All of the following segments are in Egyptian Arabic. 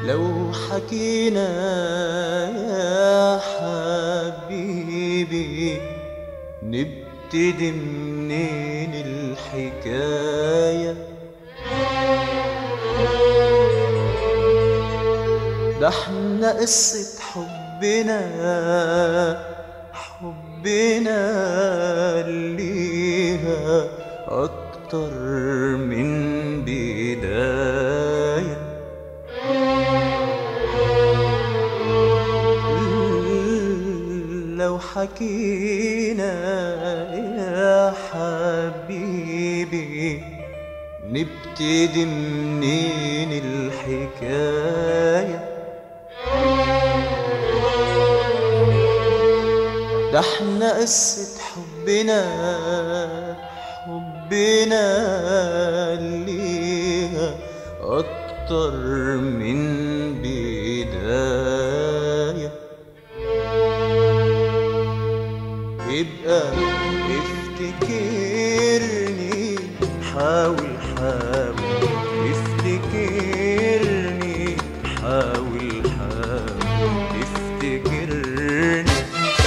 لو حكينا يا حبيبي نبتدي منين الحكايه ده احنا قصة حبنا حبنا ليها أكتر من بداية لو حكينا يا حبيبي نبتدي منين الحكايه ده احنا قصة حبنا حبنا ليها أكتر من بداية يبقى افتكرني حاول حاول افتكرني حاول حاول افتكرني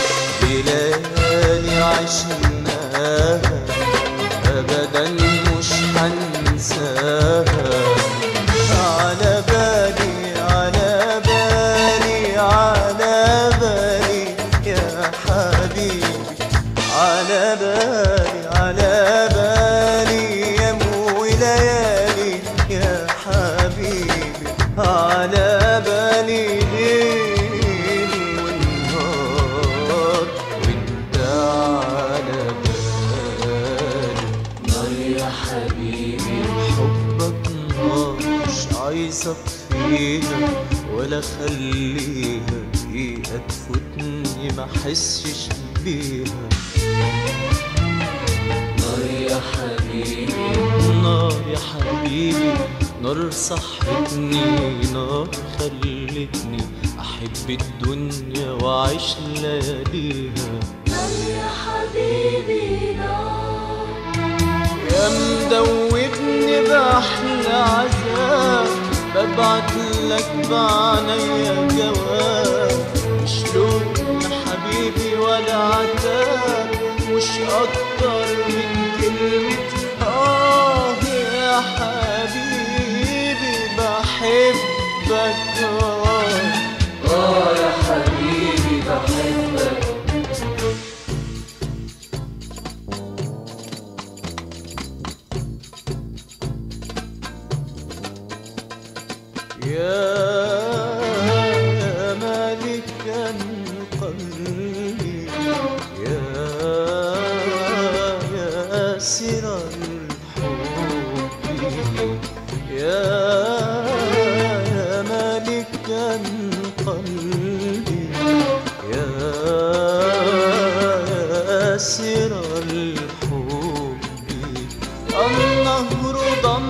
ليالي عشناها ابدا مش هنساها على بالي على بالي على بالي يا حبيبي على بالي على بالي يا مو ليالي يا حبيبي على بالي ليل ونهار وانت على بالي نار يا حبيبي حبك نار مش عايزة اطفيها ولا خليها دقيقة تفوتني ما احسش بيها نار يا حبيبي نار يا حبيبي نار صحتني نار خلتني احب الدنيا واعيش لياليها نار يا حبيبي نار يا مدوبني بأحلى عذاب ببعت لك بعنايا جواب مش لون يا حبيبي ولا عتاب مش أكتر من كلمة آه يا حبيبي بحبك آه اه يا حبيبي بحبك يا مالك قلبي يا يا سر الحب يا يا مالك قلبي يا يا سر الحب النهر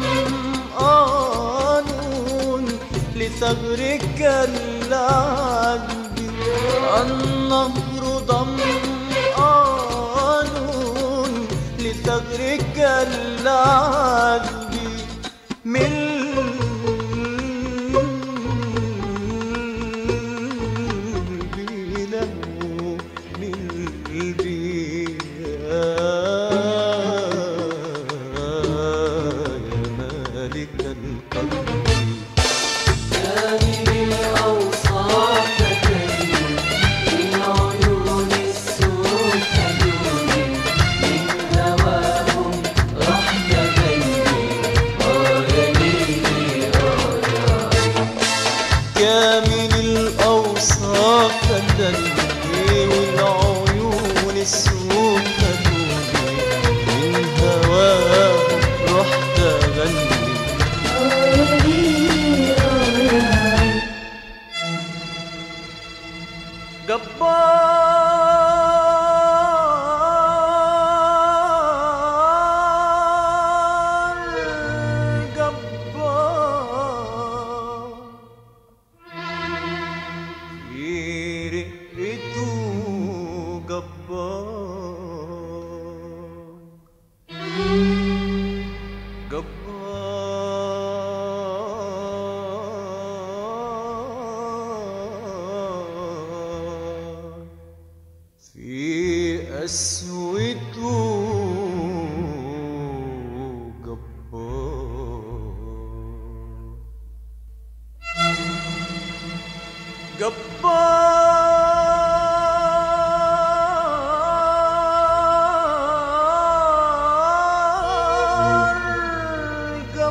ضمآن لثغرك العذب النهر ضمآن لثغرك العذب من له من يا مالك القلب كامل الأوصاف تكلم من عيون السود تدوني من هواهم راح تغني آه يا ليلي آه يا كامل الأوصاف تدلي والعيون السود تدوني من هواه رحت أغني جبار جبار في رقته جبار قسوته جبار جبار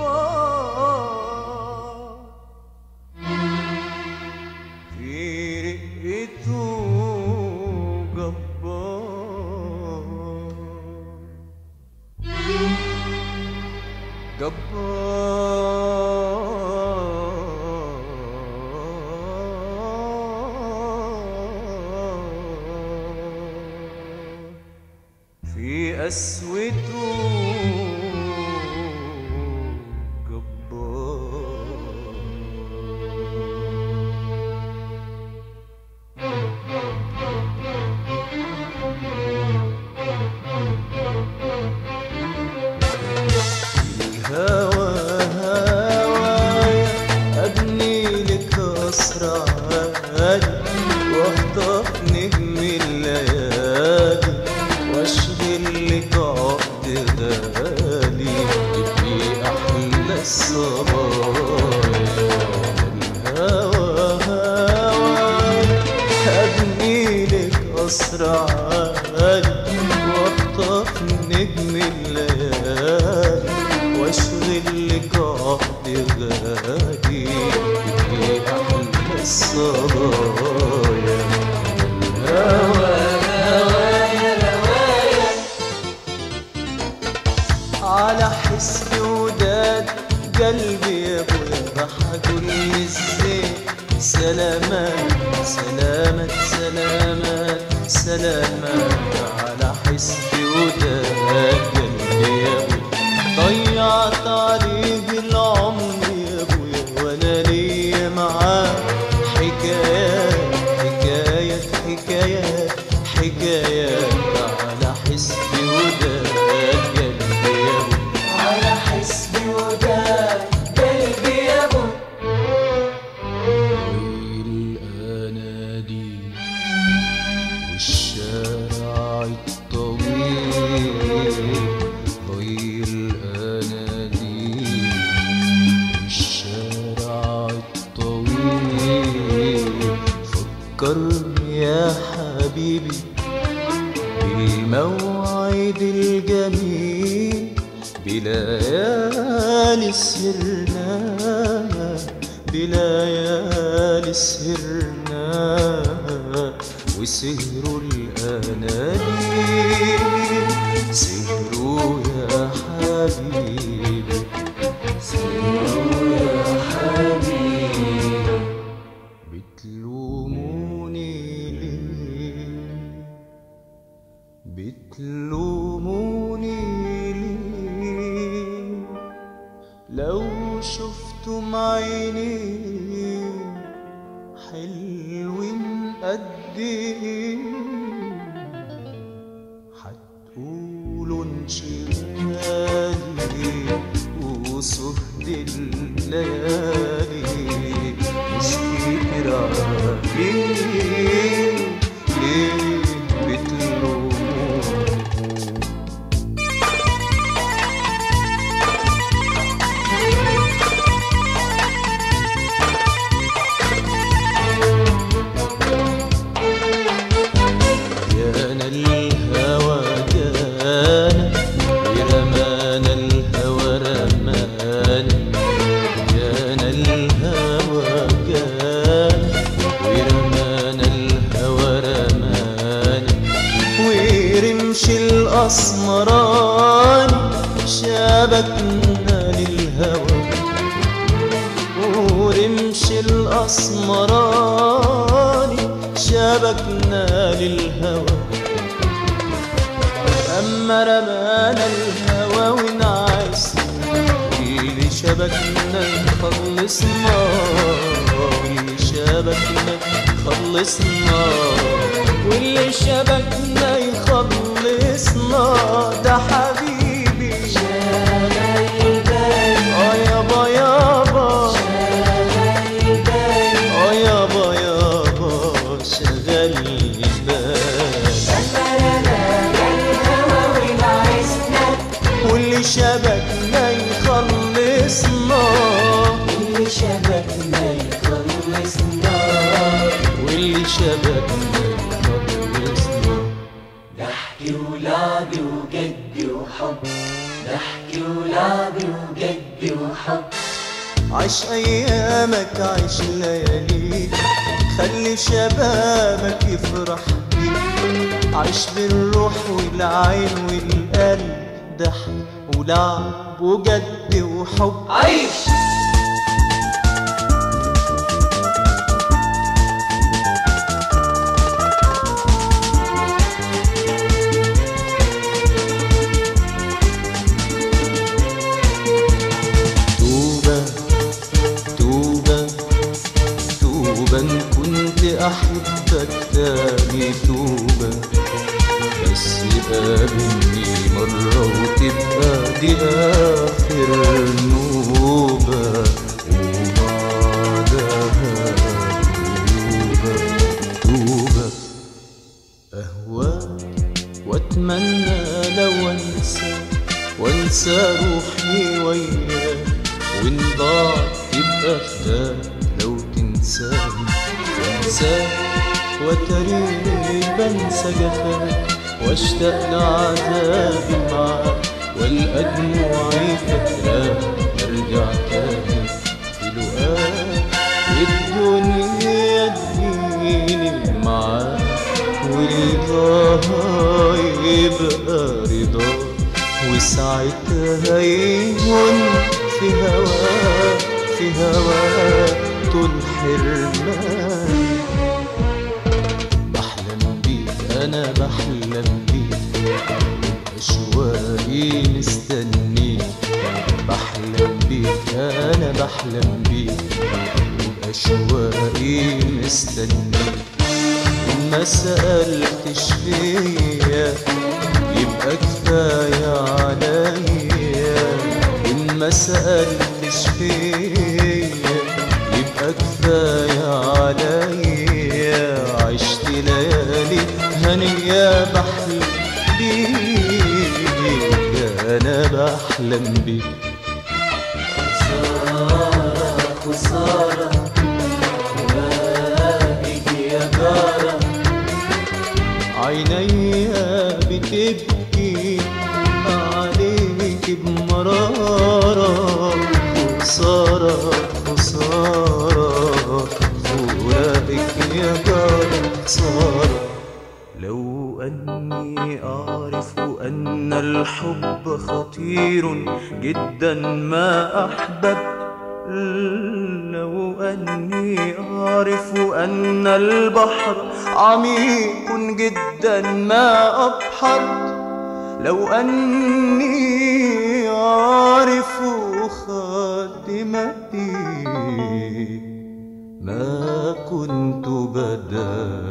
جبار في رقته جبار جبار في قسوته جبار الهوى هوايا أبني لك قصر عالي واخطف نجم الليالي واشغل لك عقد غالي في أحلى الصبايا الهوى هوايا أبني لك قصر عالي واخطف نجم الليالي واشغل لك عقد غالي في أحلى الصبايا الهوى على حسب وداد قلبي يا ابويا راح اقول الزين سلامات سلامات سلامات سلامات على حسب وداد قلبي يا ابويا ضيعت عليه العمر يا ابويا وانا ليا معاه حكايات حكايات حكايات حكايات على حسب وداد قلبي يا ابويا على حسب وداد قلبي يا ابو والأناديل والشارع الطويل ضي الأناديل والشارع الطويل فكرني يا حبيبي بالموعد الجميل بليالي سهرنا بليالي سهرنا وسهروا الأناديل سهروا يا حبيبي سهروا يا حبيبي بتلوموني ليه بتلوموني ليه لو شفتم عيني حلوين قد ايه هتقولوا انشغالي وصهد الليالي مش كتير عليه ليه بتلوموني جانا الهوى جانا ورمانا الهوى رمانا جانا الهوى جانا ورمانا الهوى رمانا ورمش الأسمراني شبكنا للهوى ورمش الأسمراني شبكنا للهوى أما رمانا الهوى ونعس اللي شبكنا خلصنا واللي شبكنا خلصنا واللي شبكنا يخلصنا ده حبيبي اه يابا يابا اه يابا يابا شغل البال شبكنا يخلصنا واللي شبكنا يخلصنا ضحكي ولعبي وجدي وحب ضحكي ولعبي وجدي وحب عيش ايامك عيش لياليك خلي شبابك يفرح بيك عيش بالروح والعين والقلب ضحك ولعب وجد وحب عيش توبة توبة توبة إن كنت أحبك تاني توبة بس قابلني مرة وتبقى دي آخر نوبة وبعدها توبة توبة أهواك وأتمنى لو أنسى وأنسى روحي وياك وإن ضاع تبقى فداك لو تنساني وأنساك وتريني بنسى جفاك واشتاق لعذابي معاك والقى دموعي فاكراك ارجع تاني في لقاك الدنيا تجيني معاك ورضاها يبقى رضاك وساعتها يهون في هواك في هواك طول حرمان بحلم بيك انا بحلم بيك اشواقي مستنيك بحلم بيك انا بحلم بيك اشواقي مستنيك ما سألتش فيا يبقى كفاية عليا إن ما سألتش فيا يبقى كفاية عليا عشت ليالي هنية بحلم بيك أنا بحلم بيك خسارة خسارة وادي يا جارة عينيا بتبكي عليك بمرارة خسارة خسارة فراقك يا جارة خسارة لو أني أعرف أن الحب خطير جدا ما أحببت لو أني أعرف أن البحر عميق جدا ما أبحر لو أني أعرف خاتمتي ما كنت بدا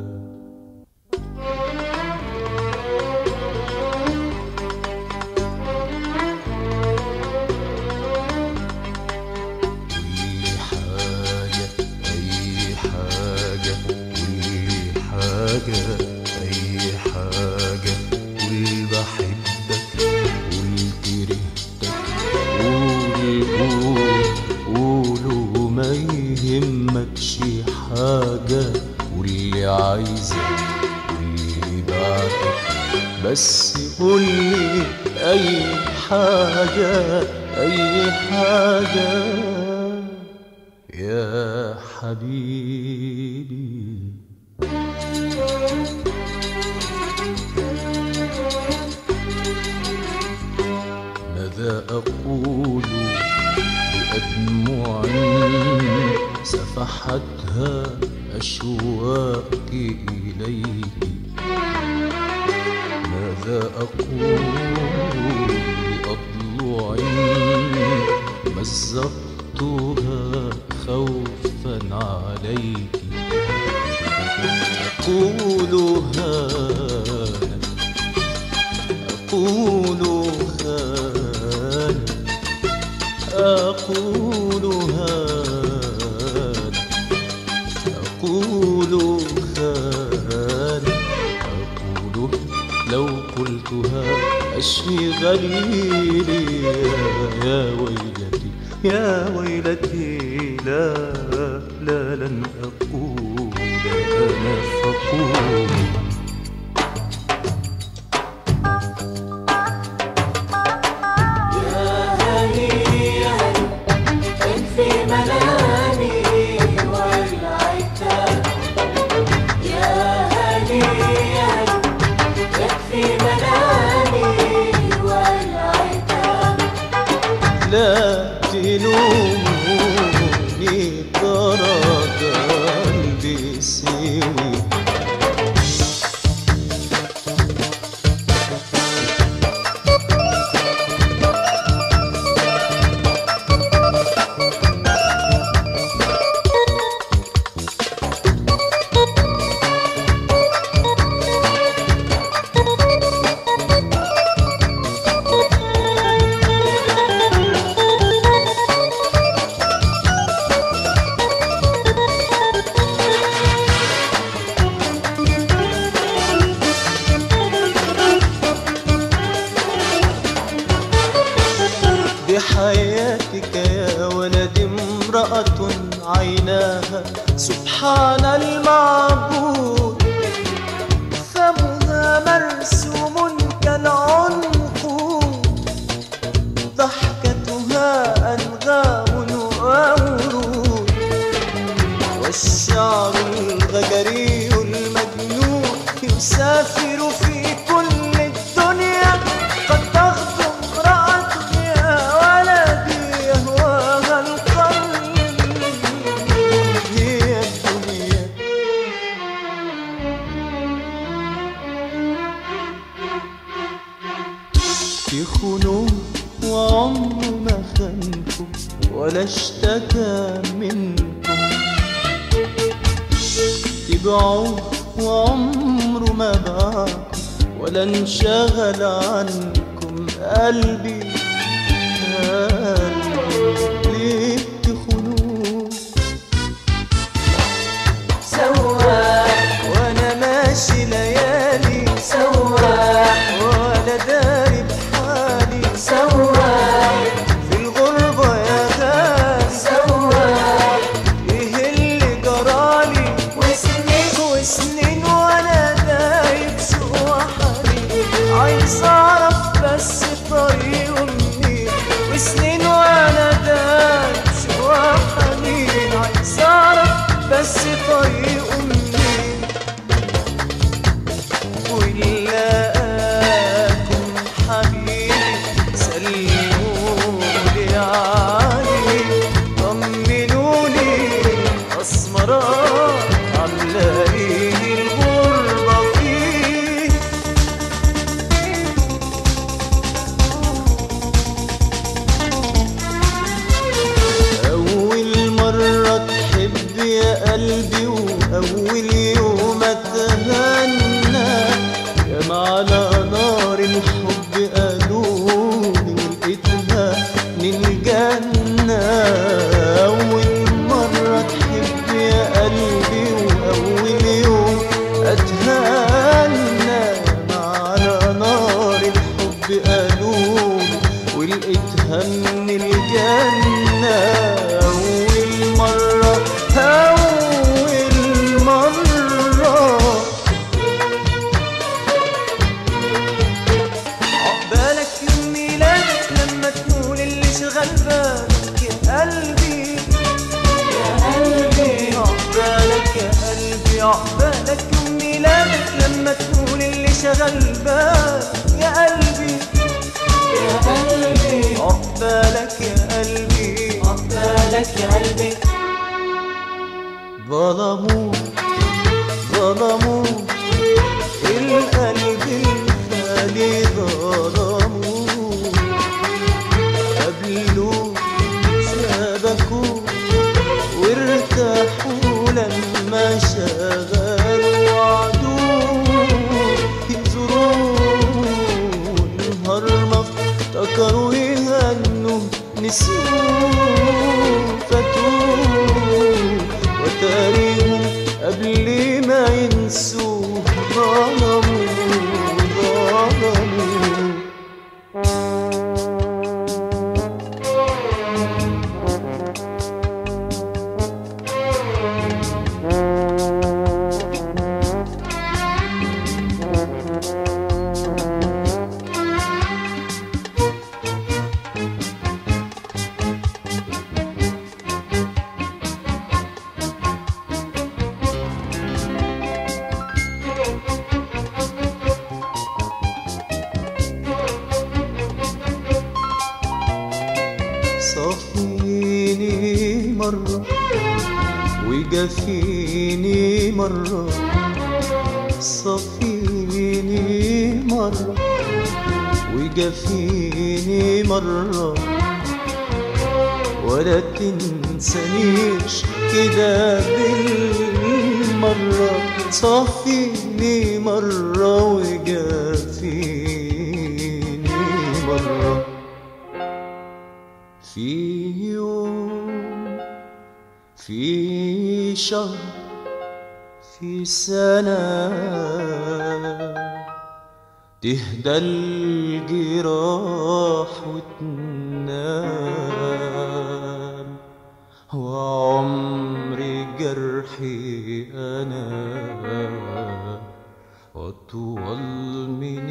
كل حاجة أي حاجة كل حاجة أي حاجة قول بحبك قول كرهتك قول قول قولوا ما يهمكش حاجة واللي عايزك واللي بعدك بس قولي أي حاجة أي حاجة يا حبيبي ماذا أقول بأدمع سفحتها أشواقي إليك ماذا أقول بأضلع مزقتها خوفا عليك أقولها أقولها أقولها أقولها أقول لو قلتها أشفي غليلي يا ويلتي يا ويلتي لا لا لن أقول أنا فقول يا هنيئا في منامي والعتاب يا هنيئا يكفي منامي والعتاب لا تلوموني ترى قلبي سوي بحياتك يا ولد امرأة عيناها سبحان المعبود فمها مرسوم كالعنقود ضحكتها أنغام وورود والشعر الغجري المجنون يسافر في كل الدنيا قد تخطو امرأة يا ولدي يهواها القلب هي الدنيا يخونوا وعمره ما خانكم ولا اشتكى منكم تبعوه وعمره ما باعكم ولا انشغل عنكم قلبي قلبي ليه تخونوه سواح وانا ماشي ليالي سواح ولا داري بحالي سواح في الغربة يا غالي سواح ايه اللي جرالي وسنين وسنين وانا دايب شوق وحنين عايز اعرف بس طريقه منين وسنين وانا دايب شوق وحنين عايز اعرف بس طريقه منين ولاكم حبيبي سلمولي عليه طمنوني اسمرات عاملاقيني الغربة فيه أول مرة تحب يا قلبي وأول يوم أتهنى يا على نار الحب قالولي ولقيتها من الجنة أول مرة تحب يا قلبي وأول يوم أتهنى يا على نار الحب قالولي ولقيتها من الجنة أول مرة أول مرة عقبالك يوم ميلادك لما تقول اللي شغال بالك يا قلبي يا قلبي عقبالك يا قلبي عقبالك يوم ميلادك لما تقول اللي شغال بالك يا قلبي يا قلبي عقبالك يا قلبي عقبالك يا قلبي ظلموا ظلموا القلب الخالي ظلموا قبلوا شبكوا وارتاحوا لما شغلوا وعدوا يزوروا نهار ما افتكروا يهنوا نسيوا فاتوا وتاريهم قبل ما ينسوا ظلموا ظلموا وجفيني مرة صفيني مرة وجفيني مرة ولا تنسانيش كده بالمرة صفيني مرة وجفيني مرة في يوم في شهر في سنة تهدى الجراح وتنام وعمر جرحي أنا أطول من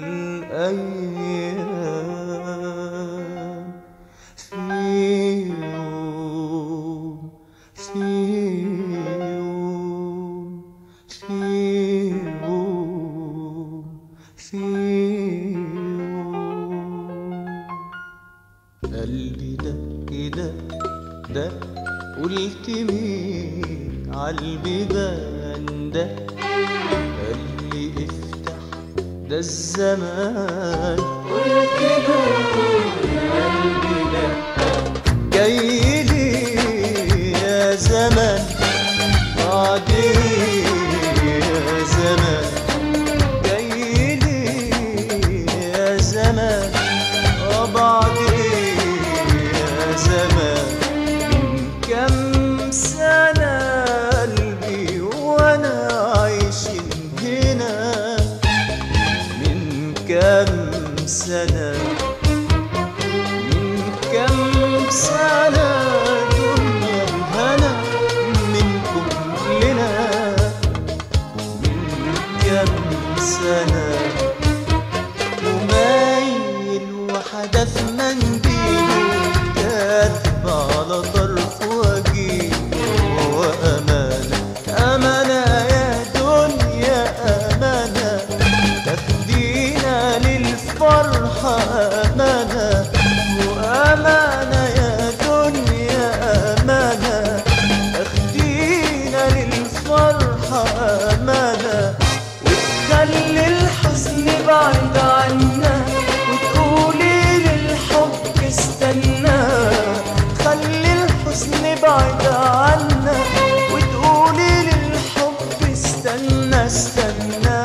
الأيام في يوم في يوم في يوم في يوم قلبي ده كده ده قلت مين عالبيبان ده قال لي افتح ده الزمان قلت له يا قلبي لا جاي لي يا زمان بعدين يا زمان جاي لي يا زمان اه بعدين يا زمان من كم سنة قلبي وانا عايشين هنا من كم سنة من كم سنة دنيا الهنا منكم لنا من كم سنة ومايل وحدف منديله كاتب على طرف وجيله وأمانة أمانة يا دنيا أمانة تاخدينا للفرحة أمانة وأمانة يا دنيا أمانة تاخدينا للفرحة أمانة وتخلي الحزن بعيد عنا وتقولي للحب استنى خلي الحزن بعيد عنا وتقولي للحب استنى استنى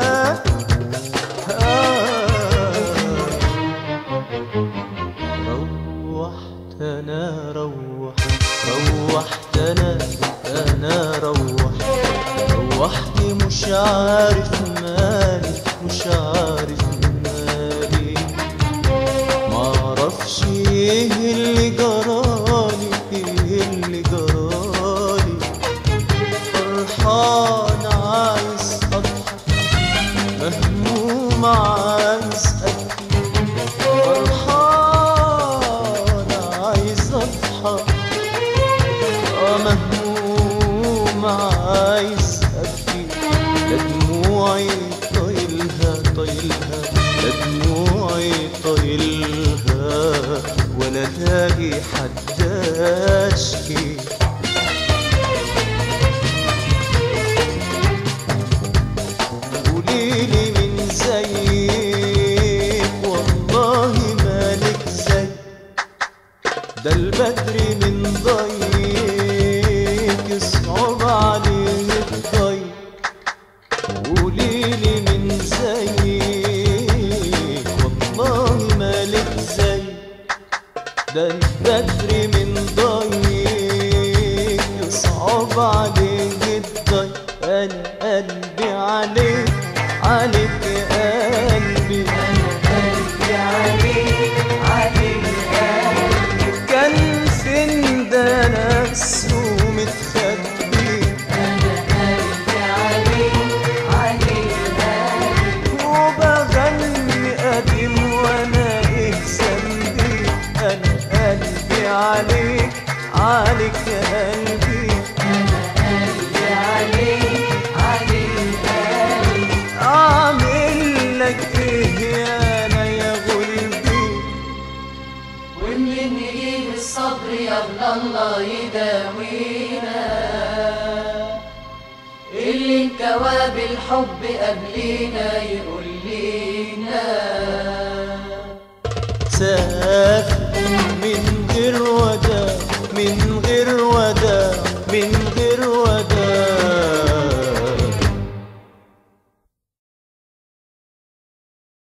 روحت انا روحت روحت انا انا روحت روحت مش عارف مالي مش عارف مالي معرفش ايه اللي جرالي ايه اللي جرالي فرحان عايز اضحك مهموم عايز ابكي فرحان عايز اضحك اه مهموم عايز ابكي لا دموعي طايلها طايلها لا دموعي طايلها ولا لاقي حد اشكي قوليلي من زيك والله مالك زي ده البدر من ضيق يصعب عليه الضيق قوليلي من زيك والله مالك زي ده البدر من ضيق يصعب عليه الضيق انا قلبي عليك عليك يا قلبي قلبي عليك عليك قلبي كان فين ده ناس ومتخبي أنا قلبي عليك عليك قلبي وبغني قديم وانا ايه ذنبي انا قلبي عليك عليك يا قلبي أنا قلبي عليك عليك قلبي اعمل لك ايه يا انا يا غلبي ومنين نجيب الصبر يلا الله يداوينا كواب الحب قبلينا يقول لينا سافر